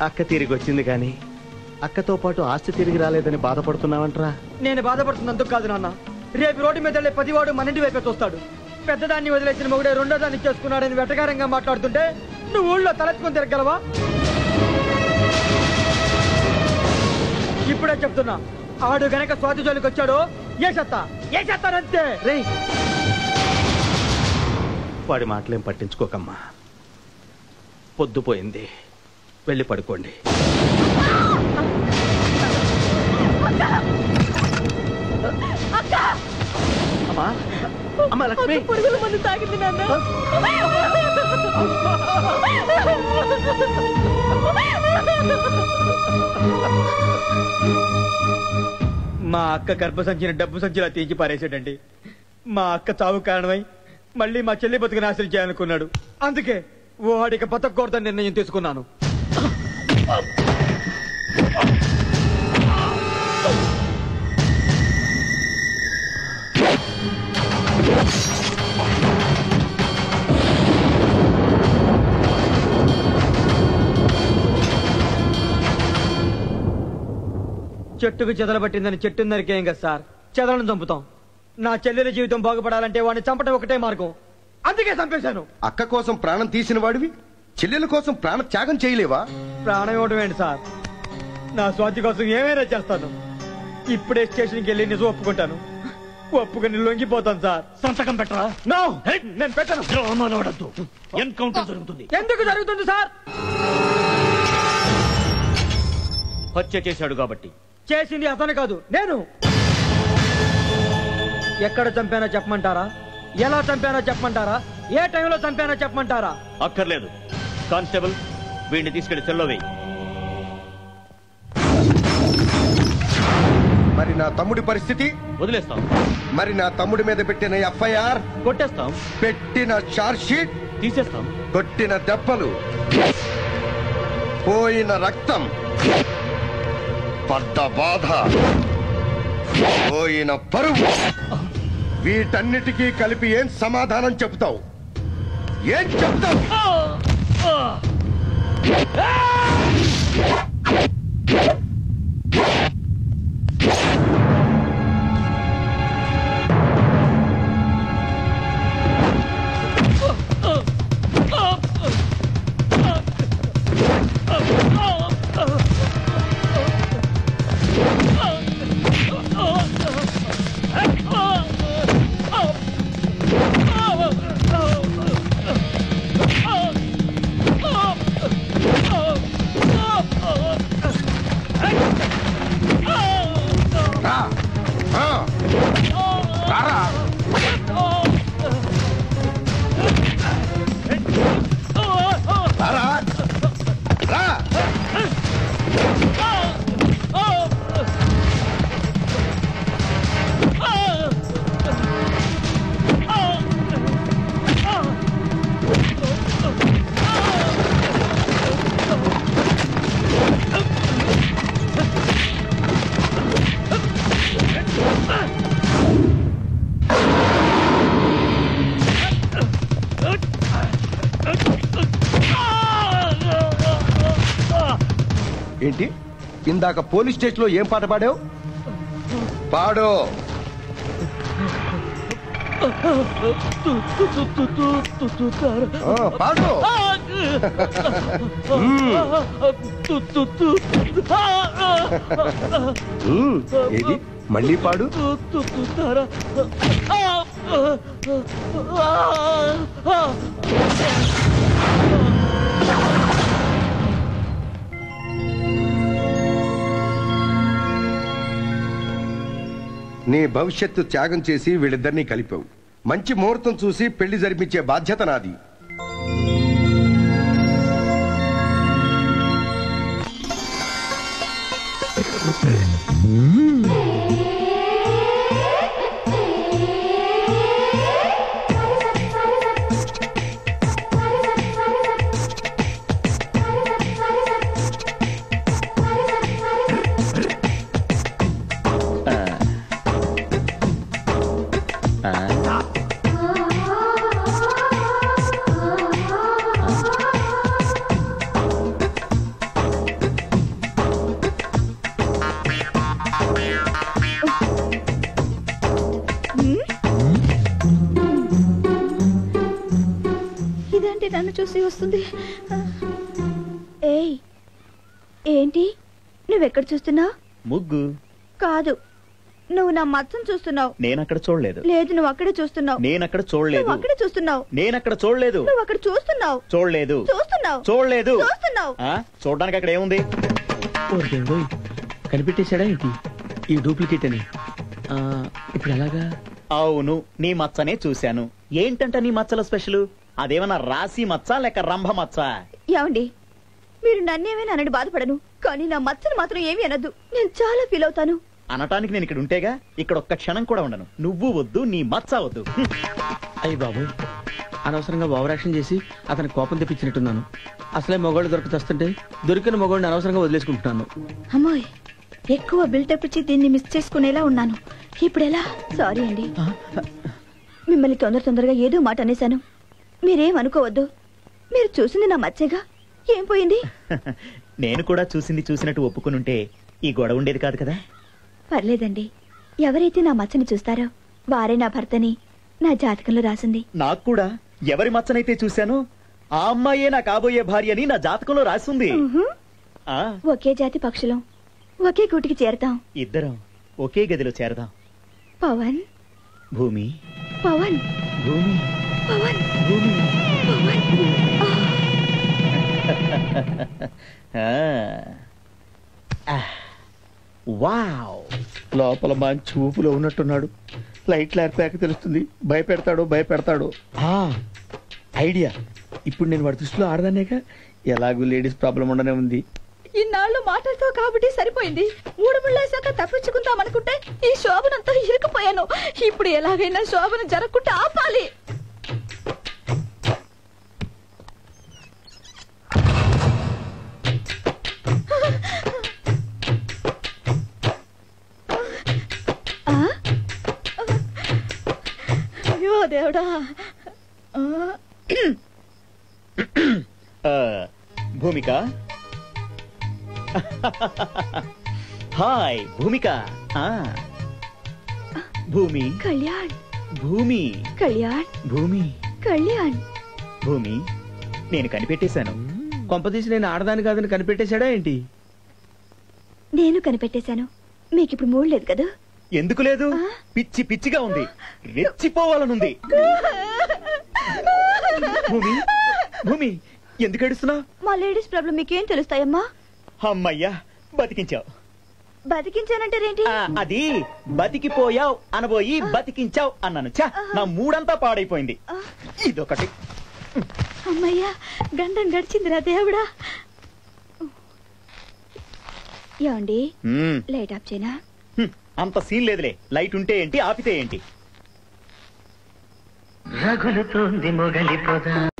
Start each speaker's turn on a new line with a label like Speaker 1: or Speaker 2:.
Speaker 1: అక్క తిరిగి వచ్చింది కానీ అక్కతో పాటు ఆస్తి తిరిగి రాలేదని బాధపడుతున్నావంట్రా
Speaker 2: నేను బాధపడుతున్నందుకు కాదు నాన్న రేపు రోడ్డు మీద వెళ్ళే పదివాడు మన ఇంటి వైపే చూస్తాడు పెద్దదాన్ని వదిలేసిన మొగుడే రెండో దాన్ని చేసుకున్నాడని వెటకారంగా మాట్లాడుతుంటే నువ్వు ఊళ్ళో తలెత్తుకొని తిరగలవా ఇప్పుడే చెప్తున్నా ఆడు గనక స్వాతి జోలికి వచ్చాడు ఏ చెత్త ఏ చెత్తానంతే
Speaker 1: రే వాడి మాటలేం పట్టించుకోకమ్మా పొద్దుపోయింది వెళ్ళి పడుకోండి అమ్మా అమ్మా లక్ష్మి
Speaker 3: పురుగుల మందు తాగింది నాన్న
Speaker 2: మా అక్క గర్భసంచిన డబ్బు సంచిలా తీసి పారేసాడండి మా అక్క చావు కారణమై మళ్ళీ మా చెల్లి బతుకు నాశనం చేయాలనుకున్నాడు అందుకే వాడికి బతకూడదని నిర్ణయం తీసుకున్నాను చెట్టుకు చెదలబట్టిందని చెట్టు నరికేయం కదా సార్ చెదలను చంపుతాం నా చెల్లెల జీవితం బాగుపడాలంటే వాడిని చంపడం ఒకటే మార్గం అందుకే చంపేశాను
Speaker 4: అక్క కోసం ప్రాణం తీసిన వాడివి చెల్లెల కోసం ప్రాణ త్యాగం చేయలేవా
Speaker 2: ప్రాణం ఇవ్వడం ఏంటి సార్ నా స్వాతి కోసం ఏమైనా చేస్తాను ఇప్పుడే స్టేషన్కి వెళ్ళి నిజం ఒప్పుకుంటాను ఒప్పుకొని లొంగిపోతాను సార్
Speaker 5: సంతకం పెట్టరా
Speaker 2: నో నేను పెట్టను
Speaker 5: డ్రామాలాడద్దు ఎన్కౌంటర్ జరుగుతుంది
Speaker 2: ఎందుకు జరుగుతుంది సార్
Speaker 5: హత్య చేశాడు కాబట్టి
Speaker 2: చేసింది అతను కాదు నేను ఎక్కడ చంపానో చెప్పమంటారా ఎలా చంపానో చెప్పమంటారా ఏ టైంలో చంపానో చెప్పమంటారా
Speaker 5: అక్కర్లేదు కానిస్టేబుల్ వీడిని తీసుకెళ్లి సెల్లో వేయి
Speaker 4: మరి నా తమ్ముడి పరిస్థితి
Speaker 5: వదిలేస్తాం
Speaker 4: మరి నా తమ్ముడి మీద పెట్టిన ఎఫ్ఐఆర్
Speaker 5: కొట్టేస్తాం
Speaker 4: పెట్టిన చార్జ్ షీట్
Speaker 5: తీసేస్తాం
Speaker 4: కొట్టిన దెబ్బలు పోయిన రక్తం పడ్డ బాధ పోయిన పరువు వీటన్నిటికీ కలిపి ఏం సమాధానం చెప్తావు ఏం చెప్తావు రా. ఆ. రారా. రారా. రా. ఏంటి ఇందాక పోలీస్ స్టేషన్ లో ఏం పాట పాడావు పాడు ఆ, పాడు ఉమ్, ఏది మళ్ళీ పాడు నీ భవిష్యత్తు త్యాగం చేసి వీళ్ళిద్దరినీ కలిపావు మంచి ముహూర్తం చూసి పెళ్లి జరిపించే బాధ్యత నాది
Speaker 3: నన్ను చూసి వస్తుంది ఏయ్ ఏంటి నువ్వెక్కడ చూస్తున్నావు
Speaker 5: ముగ్గు
Speaker 3: కాదు నువ్వు నా మచ్చను చూస్తున్నావు
Speaker 5: నేనక్కడ చూడలేదు
Speaker 3: లేదు నువ్వు అక్కడే చూస్తున్నావు
Speaker 5: నేనక్కడ చూడలేదు
Speaker 3: నువ్వు అక్కడే చూస్తున్నావు
Speaker 5: నేనక్కడ చూడలేదు
Speaker 3: నువ్వు అక్కడ చూస్తున్నావు
Speaker 5: చూడలేదు
Speaker 3: చూస్తున్నావు
Speaker 5: చూడలేదు
Speaker 3: చూస్తున్నావు
Speaker 5: ఆ చూడడానికి అక్కడ ఏముంది
Speaker 2: ఓరి దేవుడోయ్, కనిపెట్టేశాడా ఏంటి ఈ డూప్లికేట్ అని ఆ, ఇప్పుడు ఎలాగా
Speaker 5: అవును నీ మచ్చనే చూశాను ఏంటంట నీ మచ్చల స్పెషల్ అదేమన్నా రాసి మచ్చ లేక రంభ మచ్చ
Speaker 3: ఏమండి మీరు నన్నేమైనా అనని బాధపడను కానీ నా మచ్చను మాత్రం ఏమీ అనద్దు నేను చాలా ఫీల్ అవుతాను
Speaker 5: అనటానికి నేను ఇక్కడ ఉంటేగా ఇక్కడ ఒక్క క్షణం కూడా ఉండను నువ్వు వద్దు నీ మచ్చ వద్దు హ్మ్.
Speaker 2: అయ్యి బాబు అనవసరంగా ఓవరాక్షన్ చేసి అతని కోపం తెప్పించినట్టున్నాను అసలే మొగాళ్ళు దొరకతొస్తుంటే దొరికిన మొగాడిని అనవసరంగా వదిలేసుకుంటున్నాను
Speaker 3: అమ్మాయి ఎక్కువ బిల్డప్ ఇచ్చి దీన్ని మిస్ చేసుకునేలా ఉన్నాను ఇప్పుడు ఎలా సారీ అండి మిమ్మల్ని తొందర తొందరగా ఏదో మాట అనేశాను మీరేం అనుకోవద్దు మీరు చూసింది నా మచ్చేగా ఏం పోయింది
Speaker 5: నేను కూడా చూసింది చూసినట్టు ఒప్పుకునుంటే ఈ గొడవ ఉండేది కాదు కదా
Speaker 3: పర్లేదండి ఎవరైతే నా మచ్చని చూస్తారో వారే నా భర్తని నా జాతకంలో రాసింది
Speaker 5: నాకు కూడా ఎవరి మచ్చనైతే చూశానో ఆ అమ్మాయే నా కాబోయే భార్య అని నా జాతకంలో రాసింది
Speaker 3: ఉహుం.
Speaker 5: ఆ
Speaker 3: ఒకే జాతి పక్షులం ఒకే గూటికి చేరతాం
Speaker 5: ఇద్దరం ఒకే గదిలో చేరదాం
Speaker 3: పవన్
Speaker 5: భూమి
Speaker 3: పవన్
Speaker 5: భూమి
Speaker 3: పవన్
Speaker 5: భూమి
Speaker 3: పవన్
Speaker 5: ఆ. ఆ. వావ్
Speaker 2: లోపల మంచి ఊపులో ఉన్నట్టున్నాడు లైట్లు ఏర్పాక తెలుస్తుంది భయపెడతాడు భయపెడతాడు ఆ, ఐడియా ఇప్పుడు నేను వాడి దృష్టిలో ఆడదానేగా ఎలాగూ లేడీస్ ప్రాబ్లం ఉండనే ఉంది
Speaker 3: ఇన్నాళ్ళు మాటలతో కాబట్టి సరిపోయింది మూడు ముళ్ళేశాక తప్పించుకుందాం అనుకుంటే ఈ శోభనంతా ఇరుకుపోయాను ఇప్పుడు ఎలాగైనా శోభను జరగకుండా ఆపాలి ఆ? అయ్యో దేవుడా ఆ.
Speaker 5: ఆ, భూమిక హాయ్ భూమిక ఆ. భూమి
Speaker 3: కళ్యాణ్
Speaker 5: భూమి
Speaker 3: కళ్యాణ్
Speaker 5: భూమి
Speaker 3: కళ్యాణ్
Speaker 5: భూమి నేను కనిపెట్టేశాను
Speaker 2: కొంపదీసి నేను ఆడదాని కాదని కనిపెట్టేశాడా ఏంటి
Speaker 3: నేను కనిపెట్టేశాను మీకు ఇప్పుడు మూడు లేదు కదా
Speaker 5: ఎందుకు లేదు పిచ్చి పిచ్చిగా ఉంది రెచ్చిపోవాలనుంది భూమి భూమి ఎందుకు ఏడుస్తున్నా
Speaker 3: మా లేడీస్ ప్రాబ్లం మీకేం తెలుస్తాయమ్మా
Speaker 5: అమ్మయ్యా బతికించావు
Speaker 3: బతికించానంటారేంటి
Speaker 5: ఆ, అది బతికిపోయావు అనబోయి బతికించావు అన్నాను చా నా మూడంతా పాడైపోయింది ఇదొకటి
Speaker 3: అమ్మయ్యా గండం గడిచిందిరా దేవుడా ఏమండి
Speaker 5: మ్మ్.
Speaker 3: లైట్ ఆఫ్ చేయనా
Speaker 5: హ్మ్. అంత సీన్ లేదులే లైట్ ఉంటే ఏంటి ఆపితే ఏంటి
Speaker 6: రగులుతోంది మొగలి పొద